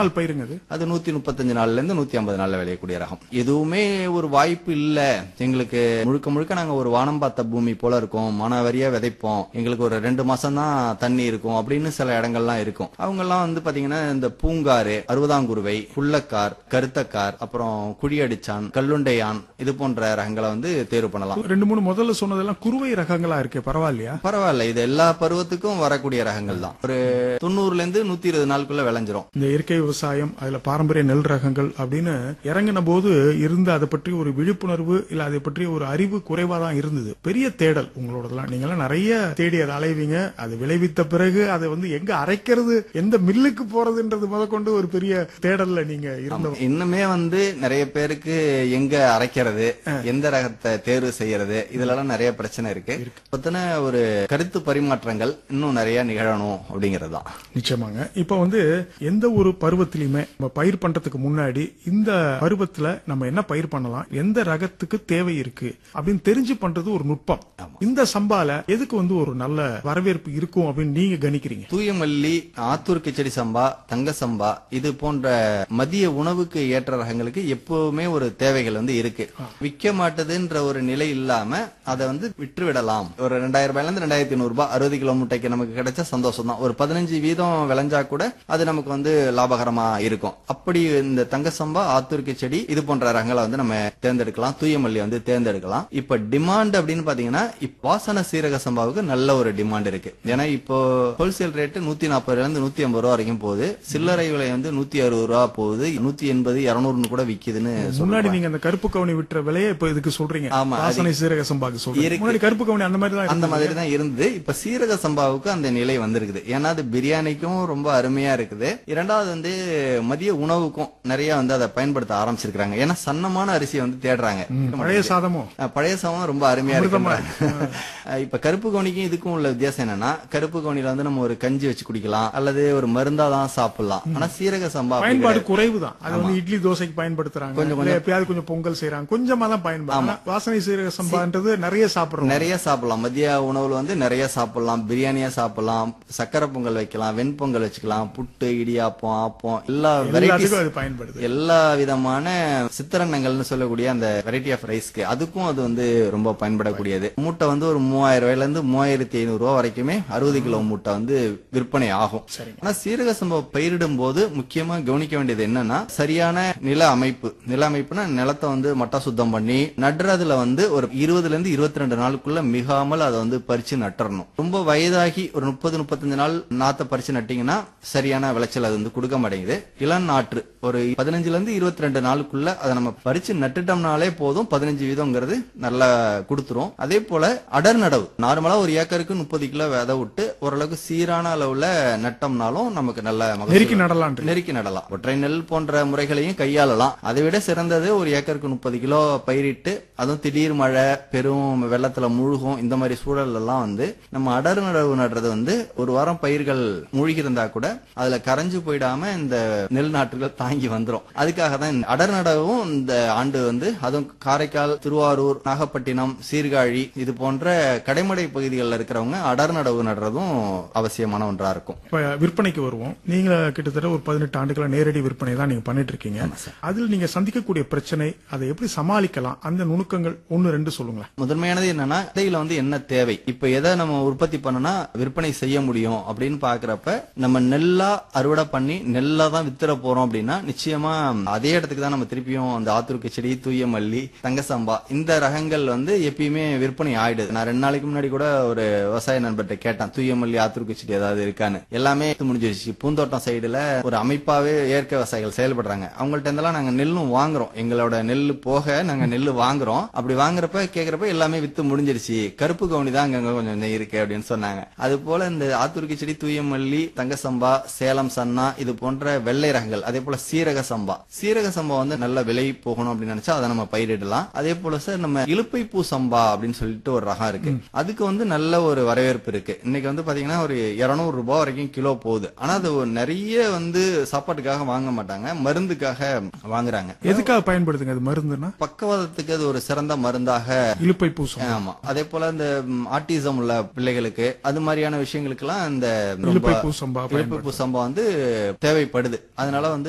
நாள் பயிருங்க அது அது நூத்தி முப்பத்தஞ்சு நாள்ல இருந்து நூத்தி ஐம்பது நாள்ல விளையக்கூடிய ரகம் எதுவுமே ஒரு வாய்ப்பு இல்ல எங்களுக்கு முழுக்க முழுக்க நாங்க ஒரு வானம் பார்த்த பூமி போல இருக்கோம் மனவரியா விதைப்போம் எங்களுக்கு ஒரு ரெண்டு மாசம் தான் தண்ணி இருக்கும் அப்படின்னு சில இடங்கள்லாம் இருக்கும் அவங்க எல்லாம் வந்து பாத்தீங்கன்னா இந்த பூங்காறு அறுபதாங்குருவை புள்ளக்கார் கருத்தக்கார் அப்புறம் குழியடிச்சான் கல்லுண்டையான் இது போன்ற ரகங்களை வந்து தேர்வு பண்ணலாம் ரெண்டு மூணு முதல்ல சொன்னதெல்லாம் குறுவை ரகங்களா இருக்கு பரவாயில்லையா பரவாயில்ல இது எல்லா பருவத்துக்கும் வரக்கூடிய ரகங்கள் தான் ஒரு தொண்ணூறுல இருந்து நூத்தி இருபது நாளுக்குள்ள விளைஞ்சிரும் இந்த இயற்கை விவசாயம் அதுல பாரம்பரிய நெல் ரகங்கள் அப்படின்னு இறங்கின போது இருந்த அதை பற்றி ஒரு விழிப்புணர்வு இல்ல அதை பற்றி ஒரு அறிவு குறைவா தான் இருந்தது பெரிய தேடல் உங்களோடதெல்லாம் நீங்க எல்லாம் நிறைய தேடி அதை அலைவீங்க அது விளைவித்த பிறகு அதை வந்து எங்க அரைக்கிறது எந்த மில்லுக்கு போறதுன்றது முதற்கொண்டு ஒரு பெரிய தேடல்ல நீங்க இருந்த இன்னுமே வந்து நிறைய பேருக்கு எங்க அரைக்கிறது எந்த ரகத்தை தேர்வு செய்யறது இதுலலாம் நிறைய பிரச்சனை இருக்கு பத்தின ஒரு கருத்து பரிமாற்றங்கள் இன்னும் நிறைய நிகழணும் அப்படிங்கிறது தான் நிச்சயமாங்க இப்ப வந்து எந்த ஒரு பருவத்திலயுமே நம்ம பயிர் பண்றதுக்கு முன்னாடி இந்த பருவத்துல நம்ம என்ன பயிர் பண்ணலாம் எந்த ரகத்துக்கு தேவை இருக்கு அப்படின்னு தெரிஞ்சு பண்றது ஒரு நுட்பம் இந்த சம்பால எதுக்கு வந்து ஒரு நல்ல வரவேற்பு இருக்கும் அப்படின்னு நீங்க கணிக்கிறீங்க தூயமல்லி ஆத்தூர் கிச்சடி சம்பா தங்க சம்பா இது போன்ற மதிய உணவுக்கு ஏற்ற ரகங்களுக்கு எப்பவுமே ஒரு தேவைகள் வந்து இருக்கு விற்க மாட்டதுன்ற ஒரு நிலை இல்லாம அதை வந்து விற்று விடலாம் ஒரு ரெண்டாயிரம் ரூபாயில இருந்து ரெண்டாயிரத்தி நூறு ரூபாய் அறுபது கிலோ முட்டைக்கு நமக்கு கிடைச்சா சந்தோஷம் தான் ஒரு பதினஞ்சு வீதம் விளைஞ்சா கூட அது நமக்கு வந்து லாபகரமா இருக்கும் அப்படி இந்த தங்க சம்பா ஆத்தூர் கிச்சடி இது போன்ற ரகங்களை வந்து நம்ம தேர்ந்தெடுக்கலாம் தூயமல்லி வந்து தேர்ந்தெடுக்கலாம் இப்ப டிமாண்ட் அப்படின்னு பாத்தீங்கன்னா இப்ப வாசன சீரக சம்பாவுக்கு நல்ல ஒரு டிமாண்ட் இருக்கு ஏன்னா இப்போ ஹோல்சேல் ரேட் நூத்தி நாற்பதுல இருந்து நூத்தி ஐம்பது ரூபா வரைக்கும் போகுது சில்லறை விலை வந்து நூத்தி அறுபது ரூபா போகுது நூத்தி எண்பது இருநூறுன்னு கூட விக்குதுன்னு முன்னாடி சொல்றாங்க நீங்க அந்த கருப்பு கவுனி விட்டுற விலையை இப்ப இதுக்கு சொல்றீங்க ஆமா, அது- வாசனை சீரக சம்பாக்கு சொல்றீங்க இருக்கு. முன்னாடி கருப்பு கவுனி அந்த மாதிரி தான் அந்த இருந்தது. மாதிரி தான் இருந்தது இப்ப சீரக சம்பாவுக்கு அந்த நிலை வந்திருக்குது ஏன்னா அது பிரியாணிக்கும் ரொம்ப அருமையா இருக்குது இரண்டாவது வந்து மதிய உணவுக்கும் நிறைய வந்து அதை பயன்படுத்த ஆரம்பிச்சிருக்காங்க ஏன்னா சன்னமான அரிசியை வந்து தேடுறாங்க பழைய சாதமும் அஹ் பழைய சாதம் ரொம்ப அருமையா அமிர்தமா இருக்கு இப்ப கருப்பு கவுனிக்கும் இதுக்கும் உள்ள வித்தியாசம் என்னன்னா கருப்பு கவுனில வந்து நம்ம ஒரு கஞ்சி வச்சு குடிக்கலாம் அல்லது ஒரு மருந்தா தான் சாப்பிடலாம் ஆனா சீரக சம்பா அப்படி பயன்பாடு கிடையாது. குறைவு தான் அது வந்து இட்லி தோசைக்கு பயன்படுத்துறாங்க கொஞ்சம் இல்ல எப்பயாவது கொஞ்சம் பொங்கல் செய்யறாங்க கொஞ்சமா தான் பயன்பாடு ஆனா வாசனை சீரக சம்பான்றது நிறைய சாப்பிடுறோம் நிறைய சாப்பிடலாம் மதிய உணவுல வந்து நிறைய சாப்பிடலாம் பிரியாணியா சாப்பிடலாம் சக்கரை பொங்கல் வைக்கலாம் வெண்பொங்கல் வச்சுக்கலாம் புட்டு இடியாப்பம் ஆப்பம் எல்லா வெரைட்டிஸ் எல்லாத்துக்கும் அது பயன்படுது எல்லா விதமான சித்திரன்னங்கள்னு சொல்லக்கூடிய அந்த வெரைட்டி ஆஃப் ரைஸ்க்கு அதுக்கும் அது வந்து ரொம்ப பயன்படக்கூடியது மூட்டை வந்து ஒரு மூவாயிரம் ரூபாயில இருந்து மூவாயிரத்தி ஐநூறு ரூபாய் வரைக்குமே அறுபது கிலோ மூட்டை வந்து விற்பனை ஆகும் ஆனா சீரக சம்பவம் பயிரிடும் போது முக்கியமா கவனிக்க வேண்டியது என்னன்னா சரியான நில அமைப்பு நில அமைப்புனா நிலத்தை வந்து மட்டா சுத்தம் பண்ணி நடுறதுல வந்து ஒரு இருபதுல இருந்து இருபத்தி ரெண்டு நாளுக்குள்ள மிகாமல் அதை வந்து பறிச்சு நட்டுறணும் ரொம்ப வயதாகி ஒரு முப்பது முப்பத்தஞ்சு நாள் நாத்தை பறிச்சு நட்டீங்கன்னா சரியான விளைச்சல் அது வந்து கொடுக்க மாட்டேங்குது இளம் நாற்று ஒரு பதினஞ்சுல இருந்து இருபத்தி ரெண்டு நாளுக்குள்ள அதை நம்ம பறிச்சு நட்டுட்டோம்னாலே போதும் பதினஞ்சு வீதம்ங்கிறது நல்லா கொடுத்துரும் அதே போல அடர் நடவு நார்மலா ஒரு ஏக்கருக்கு முப்பது கிலோ விதை விட்டு ஓரளவுக்கு சீரான அளவுல நட்டோம்னாலும் நமக்கு நல்ல மகசூல் நெருக்கி நடலாம் நெருக்கி நடலாம் ஒற்றை நெல் போன்ற முறைகளையும் கையாளலாம் அதை விட சிறந்தது ஒரு ஏக்கருக்கு முப்பது கிலோ பயிரிட்டு அதுவும் திடீர் மழை பெரும் வெள்ளத்துல மூழ்கும் இந்த மாதிரி சூழல் எல்லாம் வந்து நம்ம அடர் நடவு நடுறது வந்து ஒரு வாரம் பயிர்கள் மூழ்கி இருந்தா கூட அதுல கரைஞ்சு போயிடாம இந்த நெல் நாற்றுகள் தாங்கி வந்துரும் அதுக்காக தான் இந்த அடர் நடவும் இந்த ஆண்டு வந்து அதுவும் காரைக்கால் திருவாரூர் நாகப்பட்டினம் சீர்காழி இது போன்ற கடைமடை பகுதிகளில் இருக்கிறவங்க அடர் நடவு நடுறதும் அவசியமான ஒன்றா இருக்கும் இப்ப விற்பனைக்கு வருவோம் நீங்க கிட்டத்தட்ட ஒரு பதினெட்டு ஆண்டுகளா நேரடி விற்பனை தான் நீங்க பண்ணிட்டு இருக்கீங்க அதில் நீங்க சந்திக்கக்கூடிய பிரச்சனை அதை எப்படி சமாளிக்கலாம் அந்த நுணுக்கங்கள் ஒன்னு ரெண்டு சொல்லுங்களேன் முதன்மையானது என்னன்னா விதையில வந்து என்ன தேவை இப்ப எதை நம்ம உற்பத்தி பண்ணனா விற்பனை செய்ய முடியும் அப்படின்னு பாக்குறப்ப நம்ம நெல்லா அறுவடை பண்ணி நெல்லா தான் வித்துற போறோம் அப்படின்னா நிச்சயமா அதே இடத்துக்கு தான் நம்ம திருப்பியும் அந்த ஆத்தூர் கிச்சடி தூய மல்லி தங்க சம்பா இந்த ரகங்கள் வந்து எப்பயுமே விற்பனை ஆயிடுது நான் ரெண்டு நாளைக்கு முன்னாடி கூட ஒரு விவசாய நண்பர்கிட்ட கேட்டேன் தூய மல்லி ஆத்தூர் கிச்சடி ஏதாவது இருக்கான்னு எல்லாமே முடிஞ்சிருச்சு பூந்தோட்டம் சைடுல ஒரு அமைப்பாவே இயற்கை விவசாயிகள் செயல்படுறாங்க அவங்கள்ட்ட இருந்தெல்லாம் நாங்க நெல்லும் வாங்குறோம் எங்களோட நெல் போக நாங்க நெல் வாங்குறோம் அப்படி வாங்குறப்ப கேக்குறப்ப எல்லாமே வித்து முடிஞ்சிருச்சு கருப்பு கவுனி தான் அங்கங்க கொஞ்சம் இருக்கு அப்படின்னு சொன்னாங்க அது போல இந்த ஆத்தூர் கிச்சடி தூயமல்லி தங்க சம்பா சேலம் சன்னா இது போன்ற வெள்ளை ரகங்கள் அதே போல சீரக சம்பா சீரக சம்பா வந்து நல்ல விலை போகணும் அப்படின்னு நினைச்சா அதை நம்ம பயிரிடலாம் அதே போல சார் நம்ம இலுப்பை பூ சம்பா அப்படின்னு சொல்லிட்டு ஒரு ரகம் இருக்கு அதுக்கு வந்து நல்ல ஒரு வரவேற்பு இருக்கு இன்னைக்கு வந்து பாத்தீங்கன்னா ஒரு இருநூறு ரூபாய் வரைக்கும் கிலோ போகுது ஆனா அது ஒரு நிறைய வந்து சாப்பாட்டுக்காக வாங்க மாட்டாங்க மருந்துக்காக வாங்குறாங்க எதுக்காக பயன்படுத்துங்க அது மருந்துன்னா பக்கவாதத்துக்கு அது ஒரு சிறந்த மருந்தாக இலுப்பை பூசம் ஆமா அதே போல இந்த ஆட்டிசம் உள்ள பிள்ளைகளுக்கு அது மாதிரியான விஷயங்களுக்கெல்லாம் இந்த ரொம்ப இலுப்பை பூ சம்பா இழுப்பு சம்பா வந்து தேவைப்படுது அதனால வந்து